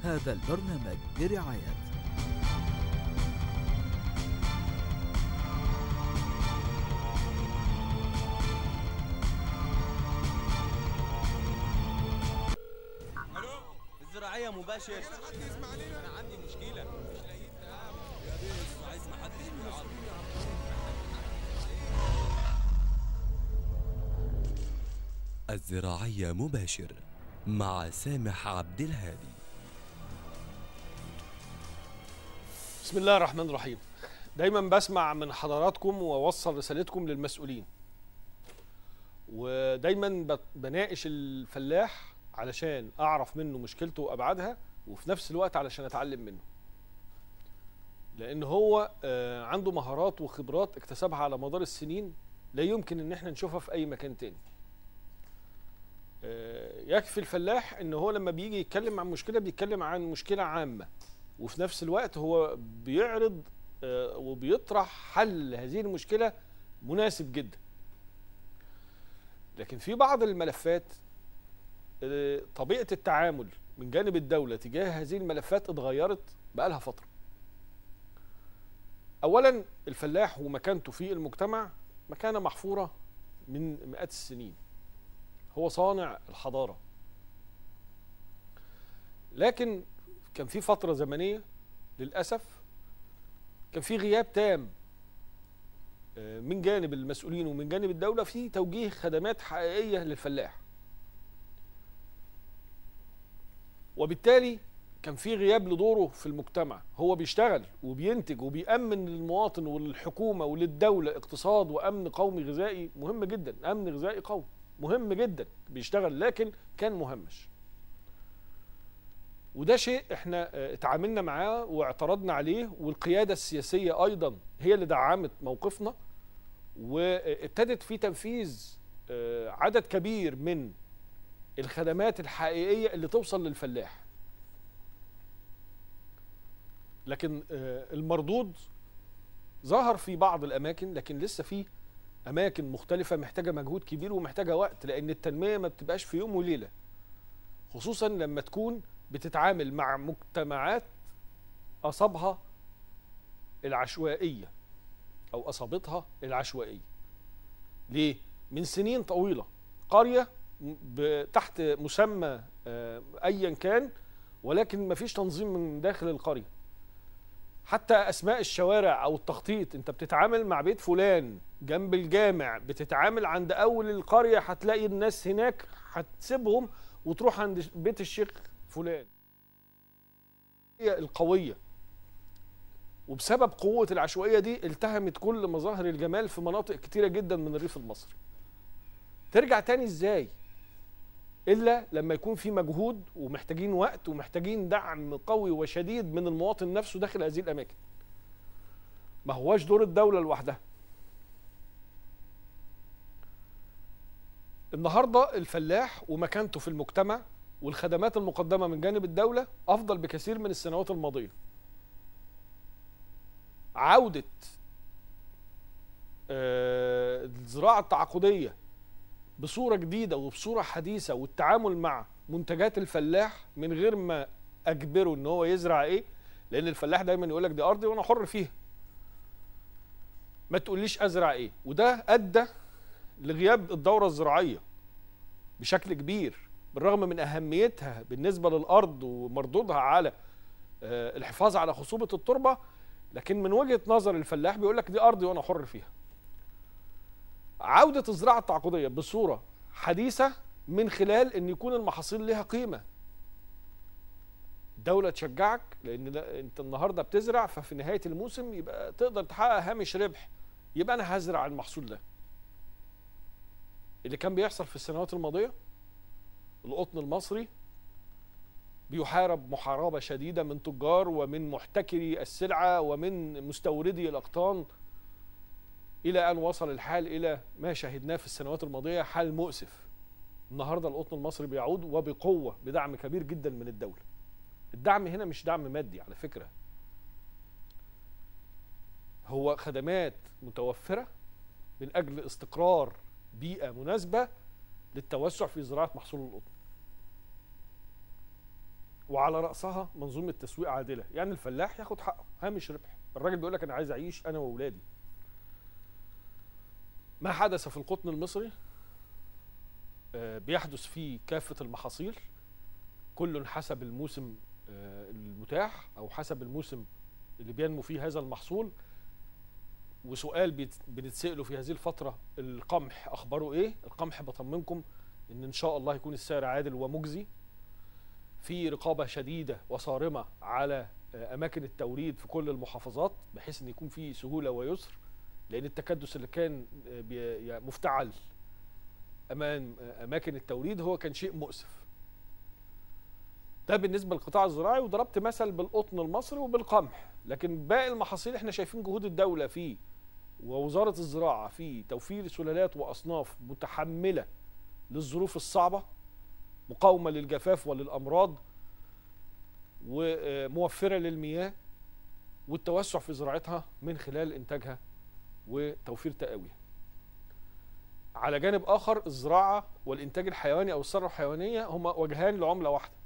هذا البرنامج برعاية الو الزراعيه مباشر انا عندي مشكله مش لاقيين يا بيه عايز ما حدش بيعرف الزراعية مباشر مع سامح عبد الهادي بسم الله الرحمن الرحيم دايما بسمع من حضراتكم واوصل رسالتكم للمسؤولين ودايما بت- بناقش الفلاح علشان اعرف منه مشكلته وابعادها وفي نفس الوقت علشان اتعلم منه لان هو آه، عنده مهارات وخبرات اكتسبها على مدار السنين لا يمكن ان احنا نشوفها في اي مكان تاني آه، يكفي الفلاح ان هو لما بيجي يتكلم عن مشكله بيتكلم عن مشكله عامه وفي نفس الوقت هو بيعرض آه، وبيطرح حل هذه المشكله مناسب جدا لكن في بعض الملفات آه، طبيعه التعامل من جانب الدوله تجاه هذه الملفات اتغيرت بقالها فتره اولا الفلاح ومكانته في المجتمع مكانه محفوره من مئات السنين هو صانع الحضاره لكن كان في فتره زمنيه للاسف كان في غياب تام آه، من جانب المسؤولين ومن جانب الدوله في توجيه خدمات حقيقيه للفلاح وبالتالي كان في غياب لدوره في المجتمع هو بيشتغل وبينتج وبيأمن للمواطن وللحكومة وللدولة اقتصاد وأمن قومي غذائي مهم جدا أمن غذائي قومي مهم جدا بيشتغل لكن كان مهمش وده شيء احنا اه، اتعاملنا معاه واعترضنا عليه والقيادة السياسية أيضا هي اللي دعمت موقفنا وابتدت في تنفيذ اه، عدد كبير من الخدمات الحقيقية اللي توصل للفلاح لكن آه، المردود ظهر في بعض الاماكن لكن لسه في اماكن مختلفه محتاجه مجهود كبير ومحتاجه وقت لان التنميه ما بتبقاش في يوم وليله خصوصا لما تكون بتتعامل مع مجتمعات اصابها العشوائيه او اصابتها العشوائيه ليه من سنين طويله قريه ب- تحت مسمى آه، ايا كان ولكن ما فيش تنظيم من داخل القريه حتى اسماء الشوارع او التخطيط انت بتتعامل مع بيت فلان جنب الجامع بتتعامل عند اول القريه هتلاقي الناس هناك هتسيبهم وتروح عند ش- بيت الشيخ فلان هي القويه وبسبب قوه العشوائيه دي التهمت كل مظاهر الجمال في مناطق كتيره جدا من الريف المصري ترجع تاني ازاي الا لما يكون في مجهود ومحتاجين وقت ومحتاجين دعم قوي وشديد من المواطن نفسه داخل هذه الاماكن ما هواش دور الدوله لوحدها النهارده الفلاح ومكانته في المجتمع والخدمات المقدمه من جانب الدوله افضل بكثير من السنوات الماضيه عوده آه، الزراعه التعاقديه بصوره جديده وبصوره حديثه والتعامل مع منتجات الفلاح من غير ما اجبره ان هو يزرع ايه لان الفلاح دايما يقول لك دي ارضي وانا حر فيها ما تقوليش ازرع ايه وده ادى لغياب الدوره الزراعيه بشكل كبير بالرغم من اهميتها بالنسبه للارض ومردودها على آه، الحفاظ على خصوبه التربه لكن من وجهه نظر الفلاح بيقول لك دي ارضي وانا حر فيها عودة الزراعة التعاقدية بصورة حديثة من خلال ان يكون المحاصيل لها قيمة الدولة تشجعك لان ده انت النهاردة بتزرع ففي نهاية الموسم يبقى تقدر تحقق هامش ربح يبقى انا هزرع المحصول ده اللي كان بيحصل في السنوات الماضية القطن المصري بيحارب محاربة شديدة من تجار ومن محتكري السلعة ومن مستوردي الأقطان الى ان وصل الحال الى ما شاهدناه في السنوات الماضيه حال مؤسف النهارده القطن المصري بيعود وبقوه بدعم كبير جدا من الدوله الدعم هنا مش دعم مادي على فكره هو خدمات متوفره من اجل استقرار بيئه مناسبه للتوسع في زراعه محصول القطن وعلى راسها منظومه تسويق عادله يعني الفلاح ياخد حقه هامش ربح الراجل بيقول لك انا عايز اعيش انا واولادي ما حدث في القطن المصري آه، بيحدث في كافه المحاصيل كل حسب الموسم آه، المتاح او حسب الموسم اللي بينمو فيه هذا المحصول وسؤال بيت- بنتسأله في هذه الفترة القمح أخباره إيه؟ القمح بطمنكم إن إن شاء الله يكون السعر عادل ومجزي في رقابة شديدة وصارمة على آه، أماكن التوريد في كل المحافظات بحيث إن يكون في سهولة ويسر لأن التكدس اللي كان آه، بي- يعني مفتعل أمام آه، أماكن التوريد هو كان شيء مؤسف ده بالنسبه للقطاع الزراعي وضربت مثل بالقطن المصري وبالقمح لكن باقي المحاصيل احنا شايفين جهود الدوله فيه ووزاره الزراعه في توفير سلالات واصناف متحمله للظروف الصعبه مقاومه للجفاف وللامراض وموفره للمياه والتوسع في زراعتها من خلال انتاجها وتوفير تقاويها على جانب اخر الزراعه والانتاج الحيواني او الثروه الحيوانيه هما وجهان لعمله واحده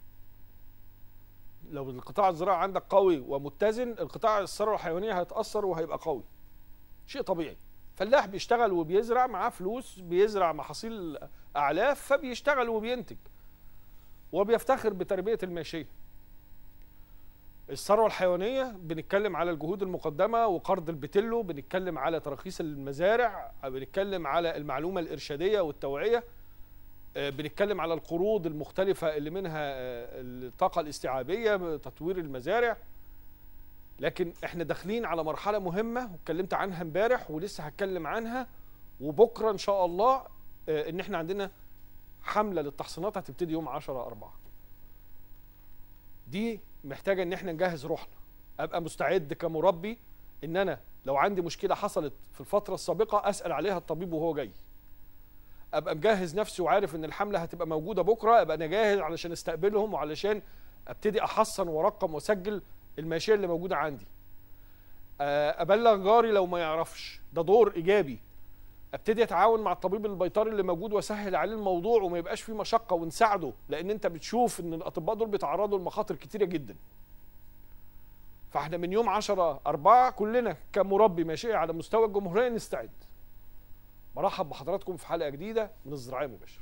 لو القطاع الزراعي عندك قوي ومتزن القطاع الثروه الحيوانيه هيتاثر وهيبقى قوي شيء طبيعي فلاح بيشتغل وبيزرع معاه فلوس بيزرع محاصيل اعلاف فبيشتغل وبينتج وبيفتخر بتربيه الماشيه الثروه الحيوانيه بنتكلم على الجهود المقدمه وقرض البتلو بنتكلم على تراخيص المزارع بنتكلم على المعلومه الارشاديه والتوعيه آه، بنتكلم على القروض المختلفة اللي منها آه، الطاقة الاستيعابية تطوير المزارع لكن احنا داخلين على مرحلة مهمة واتكلمت عنها امبارح ولسه هتكلم عنها وبكرة ان شاء الله آه، ان احنا عندنا حملة للتحصينات هتبتدي يوم 10 4 دي محتاجة ان احنا نجهز روحنا ابقى مستعد كمربي ان انا لو عندي مشكلة حصلت في الفترة السابقة اسأل عليها الطبيب وهو جاي ابقى مجهز نفسي وعارف ان الحمله هتبقى موجوده بكره ابقى انا جاهز علشان استقبلهم وعلشان ابتدي احصن وارقم واسجل الماشيه اللي موجوده عندي آه، ابلغ جاري لو ما يعرفش ده دور ايجابي ابتدي اتعاون مع الطبيب البيطري اللي موجود واسهل عليه الموضوع وما يبقاش فيه مشقه ونساعده لان انت بتشوف ان الاطباء دول بيتعرضوا لمخاطر كتيره جدا فاحنا من يوم 10 4 كلنا كمربي ماشيه على مستوى الجمهوريه نستعد برحب بحضراتكم في حلقه جديده من الزراعيه مباشر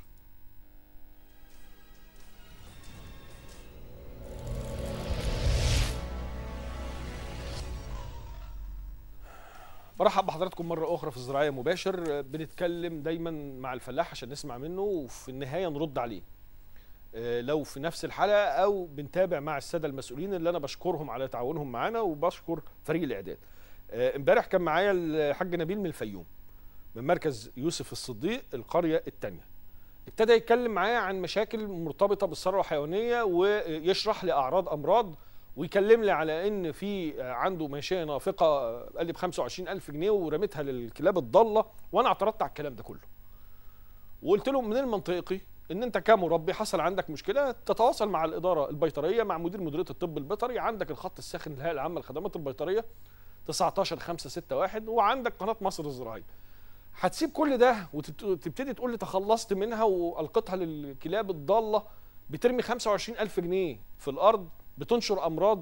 برحب بحضراتكم مرة أخرى في الزراعية مباشر بنتكلم دايما مع الفلاح عشان نسمع منه وفي النهاية نرد عليه آه، لو في نفس الحلقة أو بنتابع مع السادة المسؤولين اللي أنا بشكرهم على تعاونهم معنا وبشكر فريق الإعداد آه، امبارح كان معايا الحاج نبيل من الفيوم من مركز يوسف الصديق القرية الثانية ابتدى يتكلم معايا عن مشاكل مرتبطة بالثروة الحيوانية ويشرح لي أعراض أمراض ويكلم لي على ان في عنده ماشيه نافقه قال لي ب 25000 جنيه ورميتها للكلاب الضاله وانا اعترضت على الكلام ده كله وقلت له من المنطقي ان انت كمربي حصل عندك مشكله تتواصل مع الاداره البيطريه مع مدير مديريه الطب البيطري عندك الخط الساخن للهيئه العامه للخدمات البيطريه 19 5 6 1 وعندك قناه مصر الزراعيه هتسيب كل ده وتبتدي تقول لي تخلصت منها والقيتها للكلاب الضاله بترمي 25000 جنيه في الارض بتنشر امراض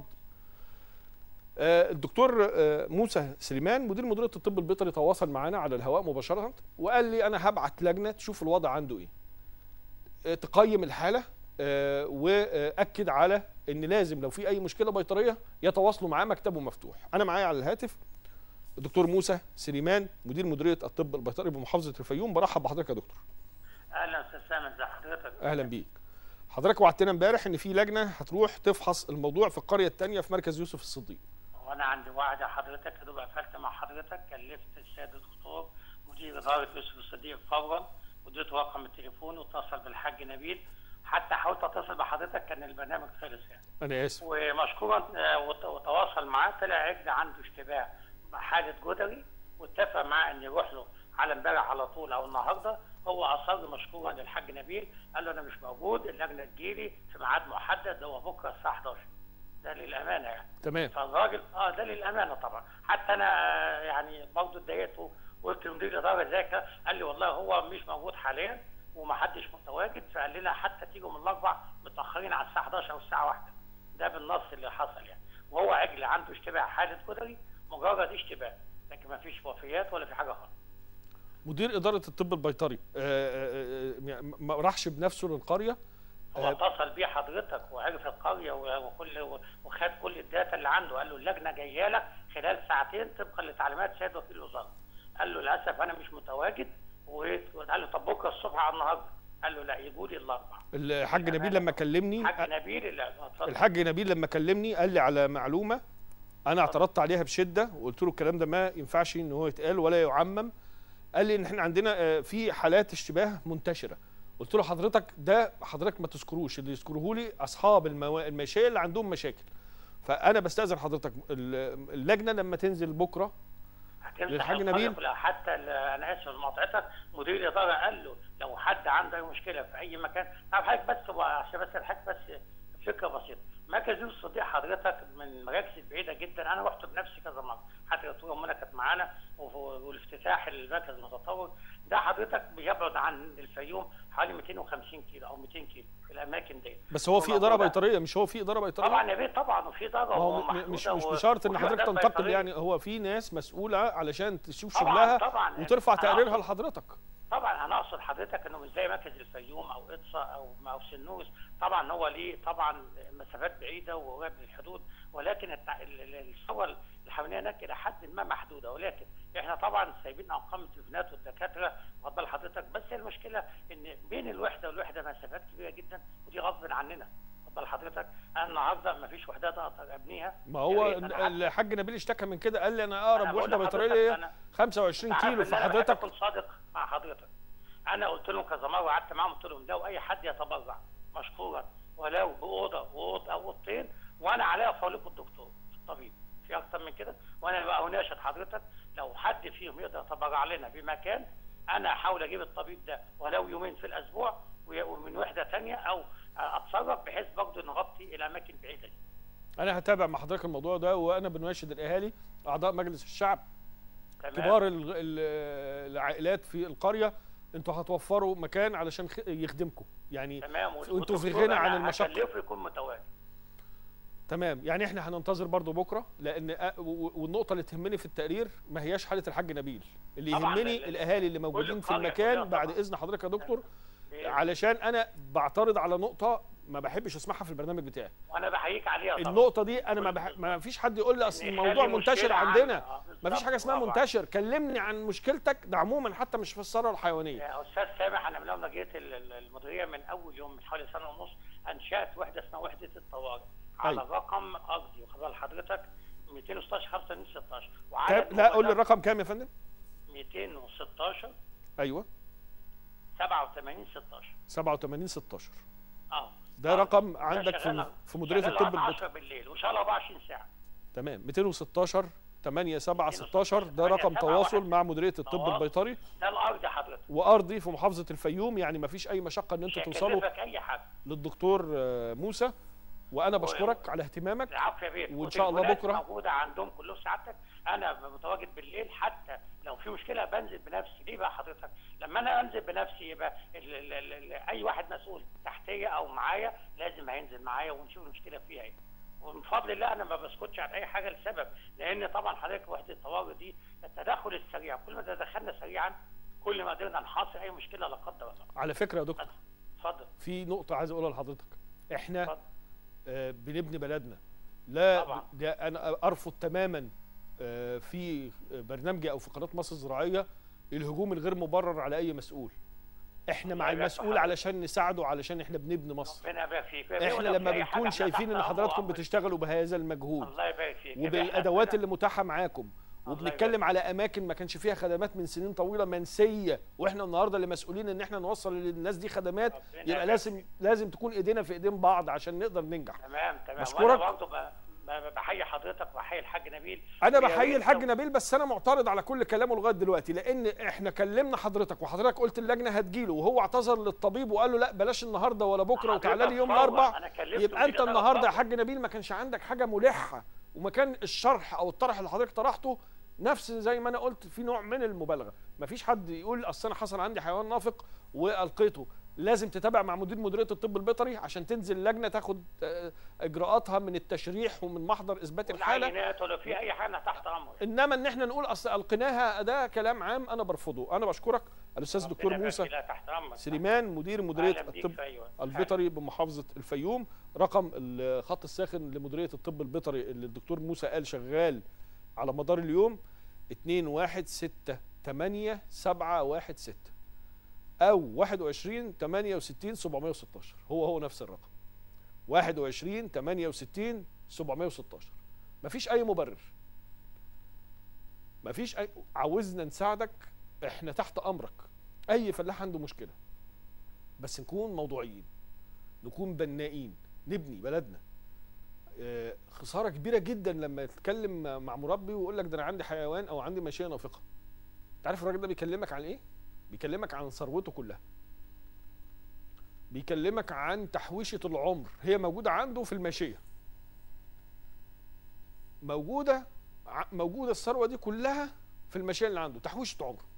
آه، الدكتور آه، موسى سليمان مدير مديريه الطب البيطري تواصل معانا على الهواء مباشره وقال لي انا هبعت لجنه تشوف الوضع عنده ايه آه، تقيم الحاله آه، واكد على ان لازم لو في اي مشكله بيطريه يتواصلوا معاه مكتبه مفتوح انا معايا على الهاتف الدكتور موسى سليمان مدير مديريه الطب البيطري بمحافظه الفيوم برحب بحضرتك يا دكتور اهلا استاذ سامي ازي حضرتك اهلا بيك حضرتك وعدتنا امبارح ان في لجنه هتروح تفحص الموضوع في القريه الثانيه في مركز يوسف الصديق وانا عندي وعد يا حضرتك يا دوب قفلت مع حضرتك كلفت السيد الدكتور مدير اداره يوسف الصديق فورا واديته رقم التليفون واتصل بالحاج نبيل حتى حاولت اتصل بحضرتك كان البرنامج خلص يعني انا اسف ومشكورا آه، وت- وتواصل معاه طلع عجل عنده اشتباه مع حاله جدري واتفق معاه ان يروح له على امبارح على طول او النهارده هو اصر مشكورا للحاج نبيل قال له انا مش موجود اللجنه تجيلي في ميعاد محدد اللي هو بكره الساعه 11 ده للامانه يعني تمام فالراجل اه ده للامانه طبعا حتى انا آه، يعني برضه اتضايقت وقلت لمدير الاداره ازيك قال لي والله هو مش موجود حاليا ومحدش متواجد فقال لنا حتى تيجوا من الاربع متاخرين على الساعه 11 او الساعه 1 ده بالنص اللي حصل يعني وهو عجل عنده اشتباه حاله جدري مجرد اشتباه لكن ما فيش وفيات ولا في حاجه خالص مدير اداره الطب البيطري آه، آه، آه، ما راحش بنفسه للقريه هو اتصل بيه حضرتك وعرف القريه و- وكل وخد كل الداتا اللي عنده قال له اللجنه جايه لك خلال ساعتين طبقا لتعليمات سيد وكيل الوزاره قال له للاسف انا مش متواجد و- وقال له طب بكره الصبح على النهارده قال له لا يجوا لي الاربع الحاج نبيل لما كلمني حاج نبيل اللي اتفضل. الحاج نبيل لما كلمني قال لي على معلومه انا اعترضت عليها بشده وقلت له الكلام ده ما ينفعش ان هو يتقال ولا يعمم قال لي ان احنا عندنا آه، في حالات اشتباه منتشره قلت له حضرتك ده حضرتك ما تذكروش اللي يذكره لي اصحاب الموا... المشاكل اللي عندهم مشاكل فانا بستاذن حضرتك ال- اللجنه لما تنزل بكره هتمسح للحاج القرية نبيل؟ كلها. حتى ال- انا اسف لمقاطعتك مدير الاداره قال له لو حد عنده اي مشكله في اي مكان طب حضرتك بس هو عشان بس الحاج بس فكره بسيطه مركز يوسف صديق حضرتك من المراكز البعيده جدا انا رحت بنفسي كذا مره حتى الدكتوره منى كانت معانا وف- والافتتاح المركز المتطور ده حضرتك بيبعد عن الفيوم حوالي 250 كيلو او 200 كيلو في الاماكن دي بس هو في والموضوع اداره ده- بيطريه مش هو في اداره بيطريه طبعا يا بيه طبعا وفي درجه ما هو م- ومحدودة مش مش و- بشرط ان وفي حضرتك أداة تنتقد بيطرية. يعني هو في ناس مسؤوله علشان تشوف طبعاً، شغلها طبعاً. وترفع أنا تقريرها أقصد- لحضرتك طبعا انا اقصد حضرتك انه مش زي مركز الفيوم او اقصى او او سنوس طبعا هو ليه طبعا مسافات بعيده وقريب من الحدود ولكن التع- ال- ال- الثوره الحيوانيه هناك الى حد ما محدوده ولكن احنا طبعا سايبين ارقام التليفونات والدكاتره واخد بال حضرتك بس المشكله ان بين الوحده والوحده مسافات كبيره جدا ودي غصب عننا واخد بال حضرتك انا النهارده ما فيش وحدات اقدر ابنيها ما هو يا ريت أنا عارف. الحاج نبيل اشتكى من كده قال لي انا أنا اقرب بقول وحده لحضرتك بيطريه ليا أنا- 25 أنت عارف كيلو إن أنا بحب فحضرتك اكون صادق مع حضرتك انا قلت لهم كذا مره وقعدت معاهم قلت لهم لو اي حد يتبرع مشكورا ولو باوضه واوضه او اوضتين وانا عليها فوليكم الدكتور الطبيب في اكتر من كده وانا بقى اناشد حضرتك لو حد فيهم يقدر يتبرع لنا بمكان انا احاول اجيب الطبيب ده ولو يومين في الاسبوع وي- ومن وحده ثانيه او اتصرف بحيث برضه نغطي الاماكن بعيده دي انا هتابع مع حضرتك الموضوع ده وانا بناشد الاهالي اعضاء مجلس الشعب تمام كبار ال- ال- العائلات في القريه انتوا هتوفروا مكان علشان خ- يخدمكم يعني تمام وانتوا في والدكتور غنى عن أنا المشقه هكلفه يكون متواجد تمام يعني احنا هننتظر برضو بكره لان أ- و- والنقطه اللي تهمني في التقرير ما هياش حاله الحاج نبيل اللي طبعاً، يهمني ال- الاهالي اللي موجودين في القرية المكان كلها بعد طبعاً. اذن حضرتك يا دكتور بإذن علشان انا بعترض على نقطه ما بحبش اسمعها في البرنامج بتاعي وانا بحييك عليها طبعا النقطه دي انا ما, بح... ما فيش حد يقول لي اصل إن الموضوع يخلي منتشر مشكلة عندنا عنده. آه، ما فيش بالظبط، حاجه اسمها برافو عليك. منتشر كلمني عن مشكلتك ده عموما حتى مش في الثروه الحيوانيه يا استاذ سامح انا من اول ما جيت ال- ال- المديريه من اول يوم من حوالي سنه ونص انشات وحده اسمها وحده الطوارئ على أيوة. رقم ارضي واخد بال حضرتك 216 8516 كام... وعدد لا قول لي مبلغ الرقم كام يا فندم 216 ايوه 87 16 87 16 اه ده آه. رقم ده عندك في شغال- في مديريه شغال الطب لغاية البيطري 10 بالليل وشغال 24 ساعه تمام 216 8 7 16 ده 8 رقم 7 تواصل واحد. مع مديريه الطب تواصل. البيطري ده الارض حضرتك وارضي في محافظه الفيوم يعني ما فيش اي مشقه ان مش انتوا توصلوا هيكلفك اي حاجه للدكتور آه، موسى وانا بشكرك على اهتمامك العفو يا بيه وإن شاء الله والتليفونات بكرة. موجوده عندهم كلهم سعادتك انا متواجد بالليل حتى لو في مشكله بنزل بنفسي ليه بقى حضرتك لما انا انزل بنفسي يبقى ال ال ال ال اي واحد مسؤول تحتيه او معايا لازم هينزل معايا ونشوف المشكله فيها ايه ومن فضل الله انا ما بسكتش عن اي حاجه لسبب لان طبعا حضرتك وحده الطوارئ دي التدخل السريع كل ما تدخلنا سريعا كل ما قدرنا نحاصر اي مشكله لا قدر الله على فكره يا دكتور اتفضل في نقطه عايز اقولها لحضرتك احنا اتفضل آه، بنبني بلدنا لا طبعا. ده انا ارفض تماما آه، في برنامجي او في قناه مصر الزراعيه الهجوم الغير مبرر على اي مسؤول احنا مع الله يبارك المسؤول في حضرتك. علشان نساعده علشان احنا بنبني مصر ربنا يبارك فيك احنا ولو لما في أي حاجة بنكون إحنا شايفين تحت ان حضراتكم أمرك. بتشتغلوا بهذا المجهود الله يبارك فيك وبالادوات اللي متاحه معاكم الله وبنتكلم على اماكن ما كانش فيها خدمات من سنين طويله منسيه واحنا النهارده اللي مسؤولين ان احنا نوصل للناس دي خدمات ربنا يبقى يبارك لازم لازم تكون ايدينا في ايدين بعض عشان نقدر ننجح تمام تمام بشكرك. وانا برضه ب- ب- بحيي حضرتك وبحيي الحاج نبيل انا ويا بحيي ريت الحاج لو- نبيل بس انا معترض على كل كلامه لغايه دلوقتي لان احنا كلمنا حضرتك وحضرتك قلت اللجنه هتجيله وهو اعتذر للطبيب وقال له لا بلاش النهارده ولا بكره حضرتك وتعالى لي يوم فور، الاربع أنا كلمته يبقى انت كده النهارده يا فور. حاج نبيل ما كانش عندك حاجه ملحه ومكان الشرح او الطرح اللي حضرتك طرحته نفس زي ما انا قلت في نوع من المبالغه مفيش حد يقول اصل انا حصل عندي حيوان نافق والقيته لازم تتابع مع مدير مديريه الطب البيطري عشان تنزل لجنه تاخد آه، اجراءاتها من التشريح ومن محضر اثبات الحاله والعينات ولو في اي حاجه تحت امر انما ان احنا نقول اصل القيناها ده كلام عام انا برفضه انا بشكرك الاستاذ دكتور ربنا موسى يبارك لك، تحت امرك سليمان مدير مديريه أهلاً بيك الطب في أي وقت. البيطري بمحافظه الفيوم رقم الخط الساخن لمديريه الطب البيطري اللي الدكتور موسى قال شغال على مدار اليوم 2168716 او 21 68 716 هو هو نفس الرقم 21 68 716 مفيش اي مبرر مفيش أي عاوزنا نساعدك احنا تحت امرك اي فلاح عنده مشكله بس نكون موضوعيين نكون بنائين نبني بلدنا آه، خساره كبيره جدا لما يتكلم مع مربي ويقول لك ده انا عندي حيوان او عندي ماشيه نافقه انت عارف الراجل ده بيكلمك عن ايه بيكلمك عن ثروته كلها بيكلمك عن تحويشه العمر هي موجوده عنده في الماشيه موجوده ع- موجوده الثروه دي كلها في الماشيه اللي عنده تحويشه عمر